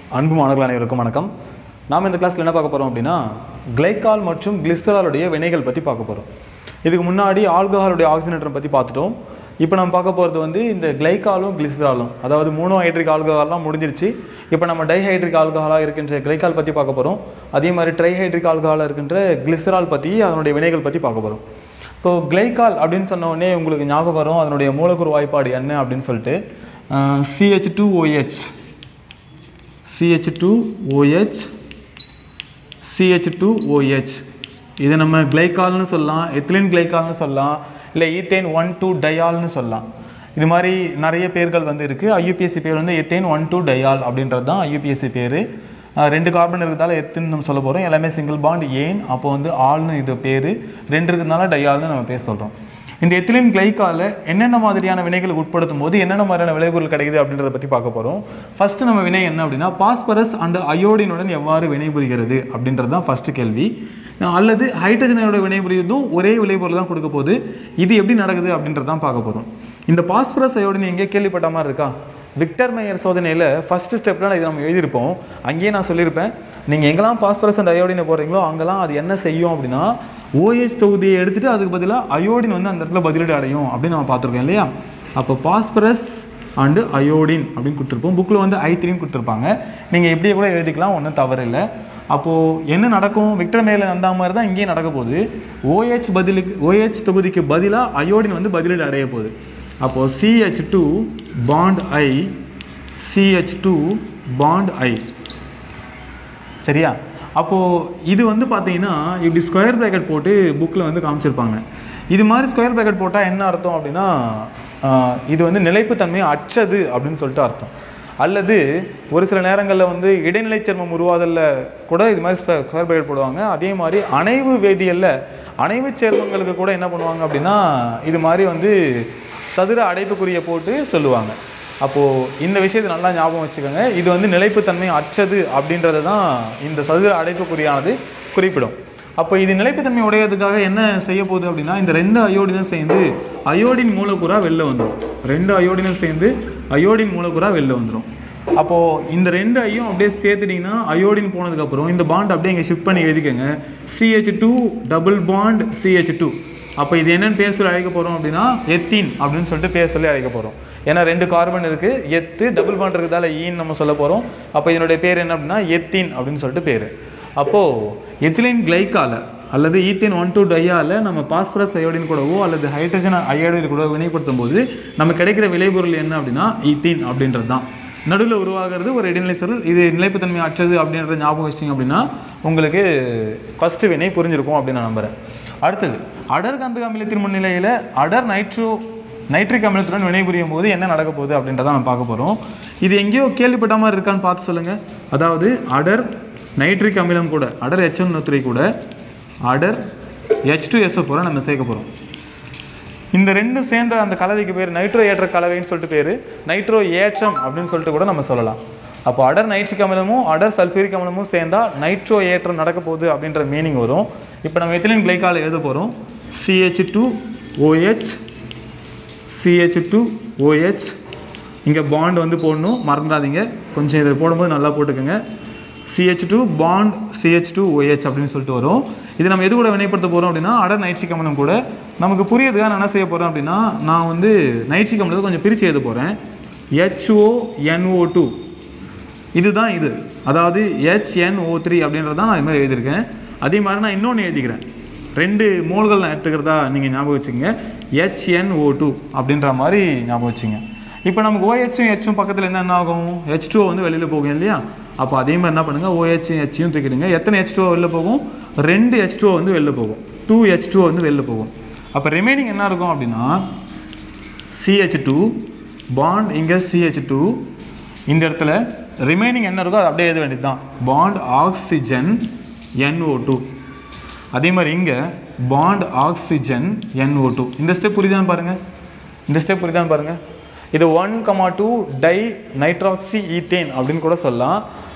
அன்பு மாணவர்கள் அனைவருக்கும் வணக்கம் நாம் இந்த கிளாஸில் என்ன பார்க்க போகிறோம் அப்படின்னா கிளைக்கால் மற்றும் கிளிஸ்டராலுடைய வினைகள் பற்றி பார்க்க போகிறோம் இதுக்கு முன்னாடி ஆல்கஹாலுடைய ஆக்சிஜனேட்டரை பற்றி பார்த்துட்டோம் இப்போ நம்ம பார்க்க போகிறது வந்து இந்த கிளைக்காலும் கிளிஸ்டராலும் அதாவது மோனோ ஹைட்ரிக் ஆல்கஹால்லாம் முடிஞ்சிருச்சு இப்போ நம்ம டைஹைட்ரிக் ஆல்கஹாலாக இருக்கின்ற கிளைக்கால் பற்றி பார்க்க போகிறோம் அதே மாதிரி ட்ரைஹைட்ரிக் ஆல்கஹாலாக இருக்கின்ற கிளிஸ்டரால் பற்றி அதனுடைய வினைகள் பற்றி பார்க்க போகிறோம் இப்போ கிளைக்கால் அப்படின்னு சொன்ன உடனே உங்களுக்கு ஞாபகம் வரும் அதனுடைய மூலக்கூறு வாய்ப்பாடு என்ன அப்படின்னு சொல்லிட்டு C H two O H C H two O H C H two O H இதை நம்ம கிளைக்கால்னு சொல்லலாம் எத்திலின் கிளைக்கால்னு சொல்லலாம் இல்லை ஈத்தேன் ஒன் டூ டயால்னு சொல்லலாம் இது மாதிரி நிறைய பேர்கள் வந்து இருக்குது ஐயூபிஎஸ்சி பேர் வந்து எத்தேன் ஒன் டூ டயால் அப்படின்றது தான் ஐயூபிஎஸ்சி பேர் ரெண்டு கார்பன் இருக்கிறதால எத்துன்னு நம்ம சொல்ல போகிறோம் எல்லாமே சிங்கிள் பாண்ட் ஏன் அப்போ வந்து ஆல்னு இது பேர் ரெண்டு இருக்கிறதுனால டயால்னு நம்ம பேர் சொல்கிறோம் இந்த எத்திலின் கிளைக்கால என்னென்ன மாதிரியான வினைகளுக்கு உட்படுத்தும் போது என்னென்ன மாதிரியான விளைவுகள் கிடைக்குது அப்படின்றத பற்றி பார்க்க போகிறோம் ஃபர்ஸ்ட் நம்ம வினை என்ன அப்படின்னா பாஸ்பரஸ் அண்ட் அயோடினுடன் எவ்வாறு வினைபுரிகிறது அப்படின்றது தான் ஃபர்ஸ்ட் கேள்வி அல்லது ஹைட்ரஜனோட வினைபுரியுதும் ஒரே விளைபொருள் தான் கொடுக்க போகுது இது எப்படி நடக்குது அப்படின்றது தான் பார்க்க போகிறோம் இந்த பாஸ்பரஸ் அயோடின் எங்கே கேள்விப்பட்ட மாதிரி இருக்கா விக்டர் மேயர் சோதனையில் ஃபஸ்ட்டு ஸ்டெப்பில் இது நம்ம எழுதியிருப்போம் அங்கேயே நான் சொல்லியிருப்பேன் நீங்கள் எங்கெல்லாம் பாஸ்பரஸ் அண்ட் அயோடினை போடுறீங்களோ அங்கெல்லாம் அது என்ன செய்யும் அப்படின்னா ஓஎச் தொகுதியை எடுத்துகிட்டு அதுக்கு பதிலாக அயோடின் வந்து அந்த இடத்துல பதிலீடு அடையும் அப்படின்னு நம்ம பார்த்துருக்கோம் இல்லையா அப்போ பாஸ்பரஸ் அண்டு அயோடின் அப்படின்னு கொடுத்துருப்போம் புக்கில் வந்து ஐ த்ரீன்னு கொடுத்துருப்பாங்க நீங்கள் எப்படியே கூட எழுதிக்கலாம் ஒன்றும் தவறு இல்லை அப்போது என்ன நடக்கும் விக்டர் மேலே அந்த மாதிரி தான் இங்கேயும் நடக்க போகுது ஓஹெச் பதிலுக்கு ஓஹெச் தொகுதிக்கு பதிலாக அயோடின் வந்து பதிலீடு அடைய போகுது அப்போது C H two bond I C H two bond I சரியா அப்போது இது வந்து பார்த்தீங்கன்னா இப்படி ஸ்கொயர் ப்ராக்கெட் போட்டு புக்கில் வந்து காமிச்சிருப்பாங்க இது மாதிரி ஸ்கொயர் ப்ராக்கெட் போட்டால் என்ன அர்த்தம் அப்படின்னா ஆஹ், இது வந்து நிலைப்புத்தன்மை அற்றது அப்படின்னு சொல்லிட்டு அர்த்தம் அல்லது ஒரு சில நேரங்களில் வந்து இடைநிலை சேர்மம் உருவாதலில் கூட இது மாதிரி ஸ்கொயர் ப்ராக்கெட் போடுவாங்க அதே மாதிரி அணைவு வேதியியலில் அணைவு சேர்மங்களுக்கு கூட என்ன பண்ணுவாங்க அப்படின்னா இது மாதிரி வந்து சதுர அடைப்புக்குறியை போட்டு சொல்லுவாங்க அப்போது இந்த விஷயத்தை நல்லா ஞாபகம் வச்சுக்கோங்க இது வந்து நிலைப்புத்தன்மை அற்றது அப்படின்றது தான் இந்த சதுர அடைப்புக்குறியானது குறிப்பிடும் அப்போ இது நிலைப்புத்தன்மை உடையதுக்காக என்ன செய்ய போகுது அப்படின்னா இந்த ரெண்டு அயோடினும் சேர்ந்து அயோடின் மூலக்கூறாக வெளில வந்துடும் ரெண்டு அயோடினும் சேர்ந்து அயோடின் மூலக்கூறாக வெளில வந்துடும் அப்போது இந்த ரெண்டு ஐயும் அப்படியே சேர்த்துட்டிங்கன்னா அயோடின் போனதுக்கப்புறம் இந்த பாண்ட் அப்படியே இங்கே ஷிஃப்ட் பண்ணி எழுதிக்கோங்க C H two double bond C H two அப்போ இது என்னன்னு பேர் சொல்லி அழைக்க போகிறோம் அப்படின்னா எத்தீன் அப்படின்னு சொல்லிட்டு பேர் சொல்லி அழைக்க போகிறோம் ஏன்னா ரெண்டு கார்பன் இருக்குது எத்து டபுள் பாண்ட் இருக்கிறதால ஈன்னு நம்ம சொல்ல போகிறோம் அப்போ இதனுடைய பேர் என்ன அப்படின்னா எத்தீன் அப்படின்னு சொல்லிட்டு பேர் அப்போது எத்திலின் கிளைக்கால அல்லது ஈத்தேன் ஒன் டூ டையால நம்ம பாஸ்பரஸ் அயோடின் கூடவோ அல்லது ஹைட்ரஜன் அயோடின் கூட வினைப்படுத்தும் போது நம்ம கிடைக்கிற விளைபொருள் என்ன அப்படின்னா ஈத்தீன் அப்படின்றது தான் நடுவில் உருவாகிறது ஒரு இடைநிலை சொல் இது நிலைப்புத்தன்மை அற்றது அப்படின்றத ஞாபகம் வச்சிங்க அப்படின்னா உங்களுக்கு ஃபஸ்ட்டு வினை புரிஞ்சிருக்கும் அப்படின்னு நான் நம்புகிறேன் அடுத்தது அடர் கந்தக அமிலத்தின் முன்னிலையில் அடர் நைட்ரோ நைட்ரிக் அமிலத்துடன் வினைபுரியும் போது என்ன நடக்க போகுது அப்படின்றத நம்ம பார்க்க போகிறோம் இது எங்கேயோ கேள்விப்பட்ட மாதிரி இருக்கான்னு பார்த்து சொல்லுங்கள் அதாவது அடர் நைட்ரிக் அமிலம் கூட அடர் ஹெச்என் கூட அடர் ஹெச் டூ எஸ்எஃப் நம்ம சேர்க்க போகிறோம் இந்த ரெண்டும் சேர்ந்த அந்த கலவைக்கு பேர் நைட்ரோ ஏற்ற கலவைன்னு சொல்லிட்டு பேர் நைட்ரோ ஏற்றம் அப்படின்னு சொல்லிட்டு கூட நம்ம சொல்லலாம் அப்போ அடர் நைட்ரிக் அமிலமும் அடர் சல்ஃபியூரிக் அமிலமும் சேர்ந்தா நைட்ரோ ஏற்றம் நடக்க போகுது அப்படின்ற மீனிங் வரும் இப்போ நம்ம எத்திலின் கிளைக்கால் எழுத போகிறோம் C H two O H C H two O H இங்கே பாண்ட் வந்து போடணும் மறந்துடாதீங்க கொஞ்சம் இதை போடும்போது நல்லா போட்டுக்கோங்க C H two bond C H two O H அப்படின்னு சொல்லிட்டு வரும் இது நம்ம எது கூட வினைப்படுத்த போகிறோம் அப்படின்னா அடர் நைட்ரிக் அமிலம் கூட நமக்கு புரியறதுக்காக நான் என்ன செய்ய போகிறேன் அப்படின்னா நான் வந்து நைட்ரிக் அமிலத்தை கொஞ்சம் பிரித்து எழுத போகிறேன் ஹெச்ஓ என்ஓ டூ இதுதான் இது அதாவது ஹெச்என்ஓ த்ரீ அப்படின்றது தான் நான் இது மாதிரி எழுதியிருக்கேன் அதே மாதிரி நான் இன்னொன்று எழுதிக்கிறேன் ரெண்டு மோல்கள் நான் எடுத்துக்கிறதா நீங்கள் ஞாபகம் வச்சுக்கோங்க ஹெச்என்ஓ டூ அப்படின்ற மாதிரி ஞாபகம் வச்சுங்க இப்போ நமக்கு ஓஹெச்சும் ஹெச்சும் பக்கத்தில் என்ன என்ன ஆகும் ஹெச் டூ வந்து வெளியில் போகும் இல்லையா அப்போ அதே மாதிரி என்ன பண்ணுங்கள் ஓஹெச் ஹெச்சையும் தூக்கிடுங்க எத்தனை ஹெச் டூ வெளில போகும் ரெண்டு ஹெச் டூ வந்து வெளில போகும் டூ ஹெச் டூ வந்து வெளில போகும் அப்போ ரிமைனிங் என்ன இருக்கும் அப்படின்னா சிஹெச் டூ பாண்ட் இங்கே சிஹெச் டூ இந்த இடத்துல ரிமைனிங் என்ன இருக்கோ அது அப்படியே எழுத வேண்டியது தான் பாண்ட் ஆக்சிஜன் NO2 டூ அதே மாதிரி இங்கே பாண்ட் ஆக்சிஜன் NO2 டூ இந்த ஸ்டெப் புரியுதான்னு பாருங்கள் இந்த ஸ்டெப் புரியுதான்னு பாருங்கள் இது one comma two di nitroxy ethane அப்படின்னு கூட சொல்லலாம்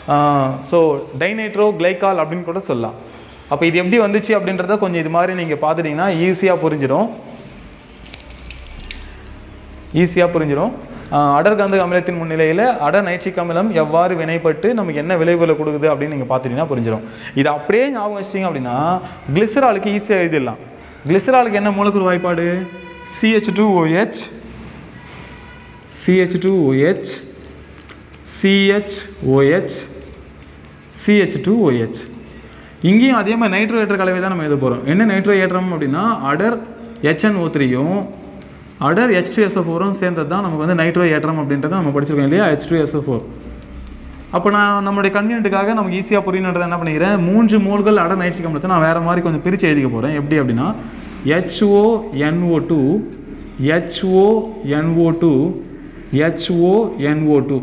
ஸோ டைநைட்ரோ கிளைகால் அப்படின்னு கூட சொல்லலாம் அப்போ இது எப்படி வந்துச்சு அப்படின்றத கொஞ்சம் இது மாதிரி நீங்கள் பார்த்துட்டிங்கன்னா ஈஸியாக புரிஞ்சிடும் ஈஸியாக புரிஞ்சிடும் ஆஹ், அடர் கந்தக அமிலத்தின் முன்னிலையில் அடர் நைட்ரிக் அமிலம் எவ்வாறு வினைப்பட்டு நமக்கு என்ன விளைவுகளை கொடுக்குது அப்படின்னு நீங்கள் பார்த்துட்டீங்கன்னா புரிஞ்சிடும் இது அப்படியே ஞாபகம் வச்சிட்டிங்க அப்படின்னா கிளிசராலுக்கு ஈஸியாக எழுதிடலாம் கிளிசராலுக்கு என்ன மூலக்கூறு வாய்ப்பாடு C H two O H C H two O H C H O H C H two O H இங்கேயும் அதே மாதிரி நைட்ரோ ஏற்ற கலவை தான் நம்ம எழுத போகிறோம் என்ன நைட்ரோ ஏற்றம் அப்படின்னா அடர் HNO3 த்ரீயும் அடர் ஹெச் டூ எஸ்ஓ ஃபோரும் சேர்ந்தது தான் நமக்கு வந்து நைட்ரோ ஏற்றம் அப்படின்றத நம்ம படிச்சிருக்கோம் இல்லையா ஹெச் டூ எஸ்ஓ ஃபோர் அப்போ நான் நம்மளுடைய கன்வீனியன்ட்டுக்காக நமக்கு ஈஸியாக புரியணுன்றதை என்ன பண்ணிக்கிறேன் மூன்று மோல்கள் அடர் நைட்ரிக் அமிலத்தை நான் வேறு மாதிரி கொஞ்சம் பிரித்து எழுதிக்க போகிறேன் எப்படி அப்படின்னா H O N O two H O N O two H O N O two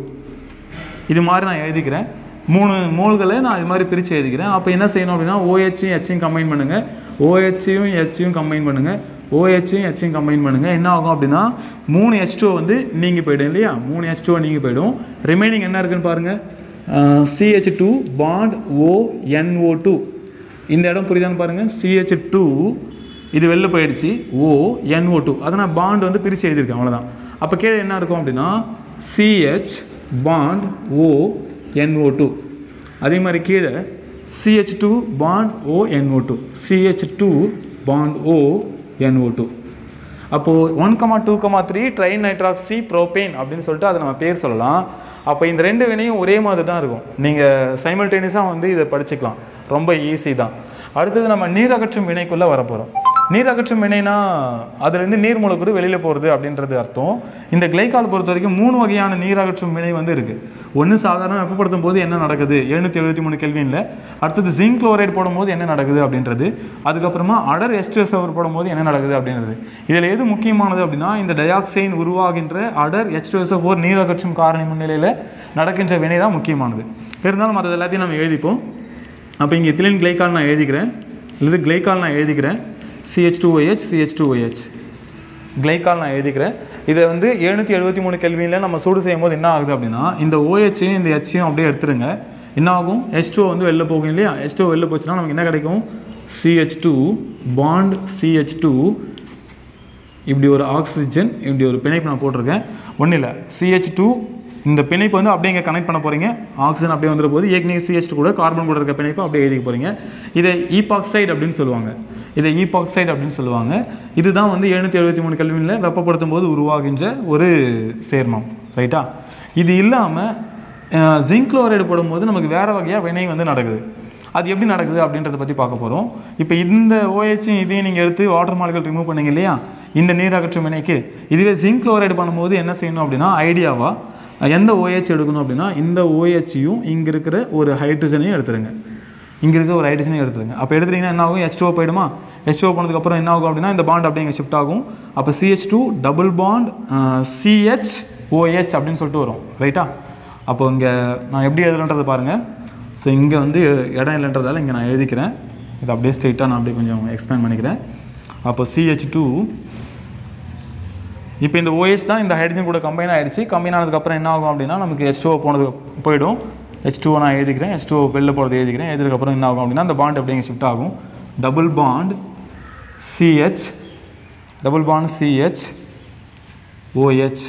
இது மாதிரி நான் எழுதிக்கிறேன் மூணு மோல்களை நான் இது மாதிரி பிரித்து எழுதிக்கிறேன் அப்போ என்ன செய்யணும் அப்படின்னா ஓஹெச்சையும் ஹெச்சையும் கம்பைன் பண்ணுங்கள் ஓஹெச்சையும் ஹெச்சையும் கம்பைன் பண்ணுங்கள் ஓஹெச்சையும் ஹெச்சையும் கம்பைன் பண்ணுங்கள் என்ன ஆகும் அப்படின்னா மூணு ஹெச் டூ வந்து நீங்கி போயிடும் இல்லையா மூணு ஹெச் டூ நீங்கி போயிடும் ரிமைனிங் என்ன இருக்குன்னு பாருங்கள் C H two bond O N O two இந்த இடம் புரியுதான்னு பாருங்கள் சிஹெச் டூ இது வெளில போயிடுச்சு ஓ என்ஓ டூ அதை நான் பாண்ட் வந்து பிரித்து எழுதியிருக்கேன் அவ்வளோதான் அப்போ கீழே என்ன இருக்கும் அப்படின்னா C H bond O N O two அதே மாதிரி கீழே C H two bond O N O two C H two bond O N O two அப்போது one comma two comma three tri nitroxy propane அப்படின்னு சொல்லிட்டு அதை நம்ம பேர் சொல்லலாம் அப்போ இந்த ரெண்டு வினையும் ஒரே மாதிரி தான் இருக்கும் நீங்கள் சைமல்டேனியஸாக வந்து இதை படிச்சுக்கலாம் ரொம்ப ஈஸி தான் அடுத்தது நம்ம நீர் அகற்றும் வினைக்குள்ளே வரப்போகிறோம் நீர் அகற்றும் வினைனா அதுலேருந்து நீர் மூலக்கூறு வெளியில் போகிறது அப்படின்றது அர்த்தம் இந்த கிளைக்கால் பொறுத்த வரைக்கும் மூணு வகையான நீர் அகற்றும் வினை வந்து இருக்குது ஒன்று சாதாரண வெப்பப்படுத்தும் போது என்ன நடக்குது எழுநூற்றி எழுபத்தி மூணு கெல்வினில் அடுத்தது ஜிங்க் குளோரைடு போடும்போது என்ன நடக்குது அப்படின்றது அதுக்கப்புறமா அடர் எஸ்டர்ஸ் அவர் போடும்போது என்ன நடக்குது அப்படின்றது இதில் எது முக்கியமானது அப்படின்னா இந்த டயாக்சைன் உருவாகின்ற அடர் எச் ஃபோர் நீர் அகற்றும் காரணி முன்னிலையில் நடக்கின்ற வினை தான் முக்கியமானது இருந்தாலும் மற்றது எல்லாத்தையும் நம்ம எழுதிப்போம் அப்போ இங்கே எத்திலின் கிளைக்கால் நான் எழுதிக்கிறேன் இல்லது கிளைக்கால் நான் எழுதிக்கிறேன் C H two O H C H two O H glycol நான் எழுதிக்கிறேன் இதை வந்து எழுநூற்றி எழுபத்தி மூணு கெல்வியில் நம்ம சூடு செய்யும் போது என்ன ஆகுது அப்படின்னா இந்த ஓஹெச்சையும் இந்த ஹெச்சையும் அப்படியே எடுத்துருங்க என்ன ஆகும் ஹெச் டூ வந்து வெளில போகும் இல்லையா ஹெச் டூ வெளில போச்சுன்னா நமக்கு என்ன கிடைக்கும் C H two bond C H two இப்படி ஒரு ஆக்சிஜன் இப்படி ஒரு பிணைப்பு நான் போட்டிருக்கேன் ஒன்றும் இல்லை சிஹெச் டூ இந்த பிணைப்பு வந்து அப்படியே இங்கே கனெக்ட் பண்ண போகிறீங்க ஆக்சிஜன் அப்படியே வந்துட போது ஏற்கனவே சிஹெச் கூட கார்பன் கூட இருக்க பிணைப்பு அப்படியே எழுதிக்க போகிறீங்க இதை ஈபாக்சைடு அப்படின்னு சொல்லுவாங்க இதை ஈபாக்சைடு அப்படின்னு சொல்லுவாங்க இதுதான் வந்து எழுநூற்றி எழுபத்தி மூணு கல்வியில் வெப்பப்படுத்தும் போது உருவாகின்ற ஒரு சேர்மம் ரைட்டா இது இல்லாமல் ஜிங்க் குளோரைடு போடும்போது நமக்கு வேறு வகையாக வினை வந்து நடக்குது அது எப்படி நடக்குது அப்படின்றத பற்றி பார்க்க போகிறோம் இப்போ இந்த ஓஹெச்சும் இதையும் நீங்கள் எடுத்து வாட்டர் மாலிகல் ரிமூவ் பண்ணீங்க இல்லையா இந்த நீர் அகற்றும் வினைக்கு இதுவே ஜிங்க் குளோரைடு பண்ணும்போது என்ன செய்யணும் அப்படின்னா ஐடியாவாக எந்த ஓஹெச் எடுக்கணும் அப்படின்னா இந்த ஓஹெச்சையும் இங்கே இருக்கிற ஒரு ஹைட்ரஜனையும் எடுத்துருங்க இங்கே இருக்க ஒரு ஹைட்ரஜனையும் எடுத்துருங்க அப்போ எடுத்துட்டீங்கன்னா என்ன ஆகும் H2O போயிடுமா H2O போனதுக்கப்புறம் என்ன ஆகும் அப்படின்னா இந்த பாண்ட் அப்படியே இங்கே ஷிஃப்ட் ஆகும் அப்போ C H two double bond C H O H அப்படின்னு சொல்லிட்டு வரும் ரைட்டா அப்போ இங்கே நான் எப்படி எழுதுறேன்றதை பாருங்கள் ஸோ இங்கே வந்து இடம் இல்லைன்றதால இங்கே நான் எழுதிக்கிறேன் இது அப்படியே ஸ்ட்ரெயிட்டாக நான் அப்படியே கொஞ்சம் எக்ஸ்பிளைன் பண்ணிக்கிறேன் அப்போ சிஹெச் டூ இப்போ இந்த OH தான் இந்த ஹைட்ரஜன் கூட கம்பைன் ஆயிடுச்சு கம்பைன் ஆனதுக்கப்புறம் என்ன ஆகும் அப்படின்னா நமக்கு H2O போனது போயிடும் H2O நான் எழுதிக்கிறேன் H2O வெளில போகிறது எழுதிக்கிறேன் எழுதுறதுக்கப்புறம் என்ன ஆகும் அப்படின்னா அந்த பாண்ட் அப்படியே ஷிஃப்ட் ஆகும் double bond C H double bond C H O H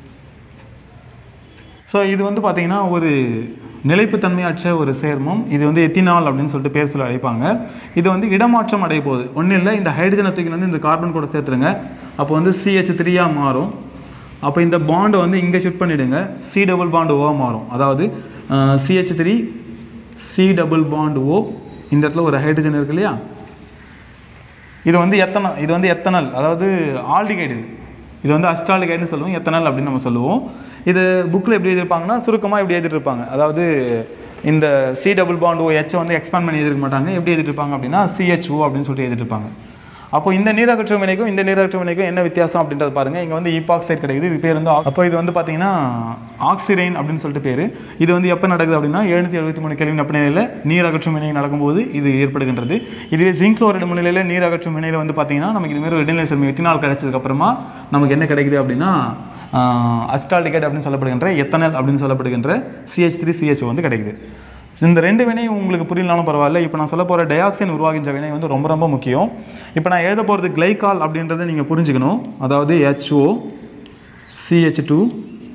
so இது வந்து பார்த்தீங்கன்னா ஒரு நிலைப்புத்தன்மையற்ற ஒரு சேர்மம் இது வந்து எத்தினால் அப்படின்னு சொல்லிட்டு பேர் சொல்லி அழைப்பாங்க இது வந்து இடமாற்றம் அடைய போகுது ஒன்றும் இல்லை இந்த ஹைட்ரஜனை தூக்கி வந்து இந்த கார்பன் கூட சேர்த்துருங்க அப்போ வந்து சிஹெச் த்ரீயாக மாறும் அப்போ இந்த பாண்டை வந்து இங்கே ஷிஃப்ட் பண்ணிவிடுங்க சி டபுள் பாண்ட் ஓவாக மாறும் அதாவது C H three C double bond O இந்த இடத்துல ஒரு ஹைட்ரஜன் இருக்கு இல்லையா இது வந்து எத்தனை இது வந்து எத்தனல் அதாவது ஆல்டிகைடு இது இது வந்து அஸ்டால்டிகைடுன்னு சொல்லுவோம் எத்தனல் அப்படின்னு நம்ம சொல்லுவோம் இது புக்கில் எப்படி எழுதியிருப்பாங்கன்னா சுருக்கமாக எப்படி எழுதிருப்பாங்க அதாவது இந்த C double bond O H வந்து எக்ஸ்பேண்ட் பண்ணி எழுதிருக்க மாட்டாங்க எப்படி எழுதிருப்பாங்க அப்படின்னா சிஹெச்ஓ அப்படின்னு சொல்லிட்டு எழுதிருப்பாங்க அப்போ இந்த நீரகற்ற வினைக்கும் இந்த நீரகற்ற வினைக்கும் என்ன வித்தியாசம் அப்படின்றத பாருங்க இங்கே வந்து ஈபாக்சைடு கிடைக்குது இது பேர் வந்து அப்போ இது வந்து பார்த்தீங்கன்னா ஆக்சிரைன் அப்படின்னு சொல்லிட்டு பேர் இது வந்து எப்போ நடக்குது அப்படின்னா எழுநூற்றி எழுபத்தி மூணு கெல்வின் வெப்பநிலையில் நீர் அகற்றும் வினை நடக்கும்போது இது ஏற்படுகின்றது இதுவே ஜிங்க் குளோரைடு முன்னிலையில் நீர் அகற்றும் வினையில் வந்து பார்த்தீங்கன்னா நமக்கு இது மாதிரி ஒரு இடைநிலை சேர்மம் எத்தினால் கிடைச்சதுக்கப்புறமா நமக்கு என்ன கிடைக்குது அப்படின்னா அஸ்டால்டிகேட் அப்படின்னு சொல்லப்படுகின்ற எத்தனல் அப்படின்னு சொல்லப்படுகின்ற சிஹெச் த்ரீ சிஹெச் வந்து கிடைக்குது இந்த ரெண்டு வினையும் உங்களுக்கு புரியலனாலும் பரவாயில்ல இப்போ நான் சொல்ல போகிற டயாக்சைன் உருவாகின்ற வினை வந்து ரொம்ப ரொம்ப முக்கியம் இப்போ நான் எழுத போகிறது கிளைகால் அப்படின்றத நீங்கள் புரிஞ்சுக்கணும் அதாவது H O C H two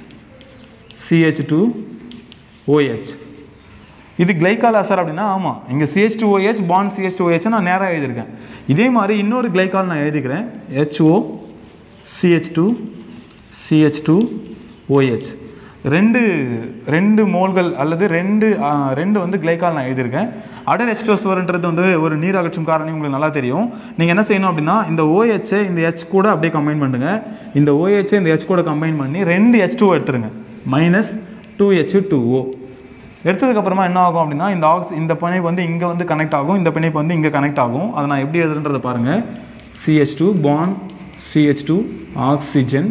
C H two O H இது கிளைகால் அசர் அப்படின்னா ஆமாம் இங்கே C H two O H bond C H two O H நான் நேராக எழுதியிருக்கேன் இதே மாதிரி இன்னொரு கிளைகால் நான் எழுதிக்கிறேன் H O C H two C H two O H ரெண்டு ரெண்டு மோல்கள் அல்லது ரெண்டு ஆ, ரெண்டு வந்து கிளைகால் நான் எழுதியிருக்கேன் அடர் எச்டோஸ்வர்ன்றது வந்து ஒரு நீர் அகற்றும் காரணி உங்களுக்கு நல்லா தெரியும் நீங்கள் என்ன செய்யணும் அப்படின்னா இந்த ஓஹெச்சை இந்த ஹெச் கூட அப்படியே கம்பைன் பண்ணுங்க இந்த ஓஹெச்சை இந்த ஹெச் கூட கம்பைன் பண்ணி ரெண்டு ஹெச் டூ எடுத்துருங்க minus two H two O எடுத்ததுக்கப்புறமா என்ன ஆகும் அப்படின்னா இந்த ஆக்ஸ் இந்த பிணைப்பு வந்து இங்கே வந்து கனெக்ட் ஆகும் இந்த பிணைப்பு வந்து இங்கே கனெக்ட் ஆகும் அதை நான் எப்படி எழுதுன்றதை பாருங்கள் C H two bond C H two oxygen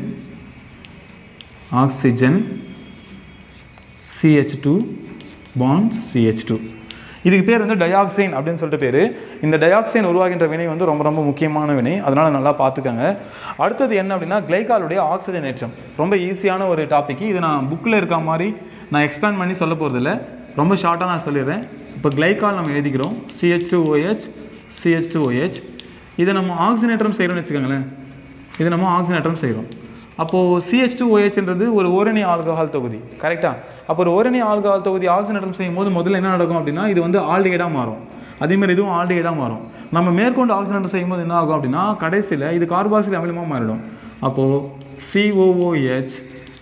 oxygen C H two bond C H two இதுக்கு பேர் வந்து டயாக்சைன் அப்படின்னு சொல்லிட்டு பேர் இந்த டயாக்சைன் உருவாகின்ற வினை வந்து ரொம்ப ரொம்ப முக்கியமான வினை அதனால் நல்லா பார்த்துக்கங்க அடுத்தது என்ன அப்படின்னா கிளைகாலுடைய ஆக்சிஜனேற்றம் ரொம்ப ஈஸியான ஒரு டாபிக் இது நான் புக்கில் இருக்க மாதிரி நான் எக்ஸ்பேண்ட் பண்ணி சொல்ல போகிறதில்ல ரொம்ப ஷார்ட்டாக நான் சொல்லிடுறேன் இப்போ கிளைகால் நம்ம எழுதிக்கிறோம் C H two O H C H two O H இதை நம்ம ஆக்சிஜனேற்றம் செய்கிறோம்னு வச்சுக்கோங்களேன் இது நம்ம ஆக்சிஜனேற்றம் செய்கிறோம் அப்போது சிஹெச் டூ ஓஹெச்ன்றது ஒரு ஓரணி ஆல்கஹால் தொகுதி கரெக்டாக அப்போ ஒரு ஓரணி ஆல்கஹால் தொகுதி ஆக்சிஜனேற்றம் செய்யும் போது முதல்ல என்ன நடக்கும் அப்படின்னா இது வந்து ஆல்டிகைடாக மாறும் அதே மாதிரி இதுவும் ஆல்டிகைடாக மாறும் நம்ம மேற்கொண்டு ஆக்சிஜனேற்றம் செய்யும்போது என்ன ஆகும் அப்படின்னா கடைசியில் இது கார்பாக்சில் அமிலமாக மாறிடும் அப்போது சிஓஓஹெச்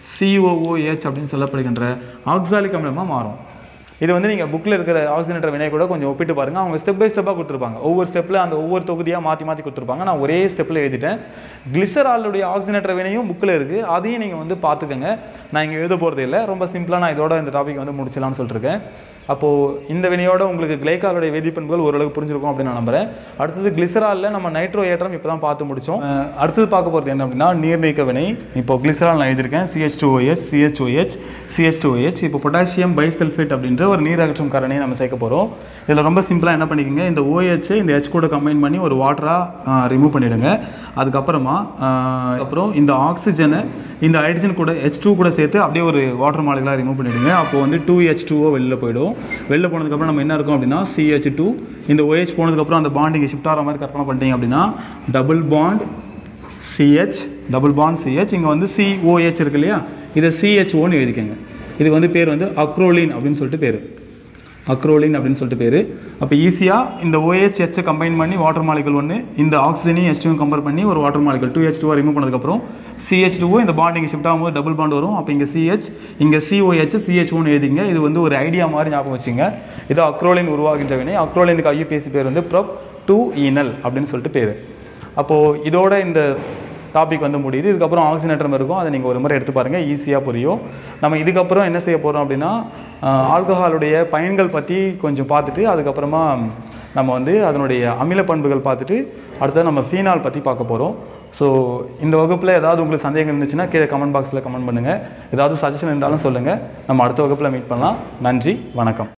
சிஓஓஹெச் அப்படின்னு சொல்லப்படுகின்ற ஆக்சாலிக் அமிலமாக மாறும் இது வந்து நீங்கள் புக்கில் இருக்கிற ஆக்சிஜனேட்டர் வினை கூட கொஞ்சம் ஒப்பிட்டு பாருங்கள் அவங்க ஸ்டெப் பை ஸ்டெப்பாக கொடுத்துருப்பாங்க ஒவ்வொரு ஸ்டெப்பில் அந்த ஒவ்வொரு தொகுதியாக மாற்றி மாற்றி கொடுத்துருப்பாங்க நான் ஒரே ஸ்டெப்பில் எழுதிட்டேன் கிளிசராலுடைய ஆக்சிஜனேட்டர் வினையும் புக்கில் இருக்குது அதையும் நீங்கள் வந்து பார்த்துக்கங்க நான் இங்கே எழுத போகிறது இல்லை ரொம்ப சிம்பிளாக நான் இதோட இந்த டாபிக் வந்து முடிச்சலாம்னு சொல்லிட்டுருக்கேன் அப்போது இந்த வினையோட உங்களுக்கு கிளைக்காலுடைய வேதிப்பண்புகள் ஓரளவுக்கு புரிஞ்சிருக்கும் அப்படின்னு நான் நம்புறேன் அடுத்தது கிளிசராலில் நம்ம நைட்ரோ ஏற்றம் இப்போ தான் பார்த்து முடித்தோம் அடுத்தது பார்க்க போகிறது என்ன அப்படின்னா நீர்நீக்க வினை இப்போ கிளிசரால் நான் எழுதியிருக்கேன் C H two O S C H O H C H two O H இப்போ பொட்டாசியம் பைசல்ஃபேட் அப்படின்ற ஒரு நீர் அகற்றும் காரணியை நம்ம சேர்க்க போகிறோம் இதில் ரொம்ப சிம்பிளாக என்ன பண்ணிக்கோங்க இந்த OH இந்த ஹெச் கூட கம்பைன் பண்ணி ஒரு வாட்டராக ரிமூவ் பண்ணிவிடுங்க அதுக்கப்புறமா ஆஹ், அப்புறம் இந்த ஆக்சிஜனை இந்த ஹைட்ரஜன் கூட ஹெச் டூ கூட சேர்த்து அப்படியே ஒரு வாட்டர் மாலிகளாக ரிமூவ் பண்ணிவிடுங்க அப்போ வந்து டூ ஹெச் டூஓ வெளில போயிடும் வெளில போனதுக்கப்புறம் நம்ம என்ன இருக்கும் அப்படின்னா சிஹெச் டூ இந்த OH போனதுக்கப்புறம் அந்த பாண்டிங் ஷிஃப்ட் ஆகிற மாதிரி கற்பனை பண்ணிட்டீங்க அப்படின்னா double bond C H double bond C H இங்கே வந்து சிஓஹெச் இருக்கு இல்லையா இதை சிஹெச்ஓன்னு எழுதிக்கங்க இதுக்கு வந்து பேர் வந்து அக்ரோலின் அப்படின்னு சொல்லிட்டு பேர் அக்ரோலின் அப்படின்னு சொல்லிட்டு பேர் அப்போ ஈஸியாக இந்த OH ஹெச்சை கம்பைன் பண்ணி வாட்டர் மாலிகல் ஒன்று இந்த ஆக்சிஜனையும் ஹெச்டையும் கம்பேர் பண்ணி ஒரு வாட்டர் மாலிகல் டூ ஹெச் டூவை ரிமூவ் பண்ணதுக்கப்புறம் சிஹெச் டூவோ இந்த பாண்டிங் ஷிஃப்ட் ஆகும்போது டபுள் பாண்ட் வரும் அப்போ இங்கே சிஹெச் இங்கே சிஓஹெச் சிஹெச்ஓன்னு எழுதிங்க இது வந்து ஒரு ஐடியா மாதிரி ஞாபகம் வச்சுங்க இது அக்ரோலின் உருவாகின்ற வினை அக்ரோலினுக்கு ஐயூபிஎஸ்சி பேர் வந்து ப்ரொப் டூ ஈனல் அப்படின்னு சொல்லிட்டு பேர் அப்போது இதோட இந்த டாபிக் வந்து முடியுது இதுக்கப்புறம் ஆக்சிஜனேட்டர் இருக்கும் அதை நீங்கள் ஒரு முறை எடுத்து பாருங்கள் ஈஸியாக புரியும் நம்ம இதுக்கப்புறம் என்ன செய்ய போகிறோம் அப்படின்னா ஆல்கஹாலுடைய பயன்கள் பற்றி கொஞ்சம் பார்த்துட்டு அதுக்கப்புறமா நம்ம வந்து அதனுடைய அமில பண்புகள் பார்த்துட்டு அடுத்தது நம்ம ஃபீனால் பற்றி பார்க்க போகிறோம் ஸோ இந்த வகுப்பில் ஏதாவது உங்களுக்கு சந்தேகம் இருந்துச்சுன்னா கீழே கமெண்ட் பாக்ஸில் கமெண்ட் பண்ணுங்கள் ஏதாவது சஜஷன் இருந்தாலும் சொல்லுங்கள் நம்ம அடுத்த வகுப்பில் மீட் பண்ணலாம் நன்றி வணக்கம்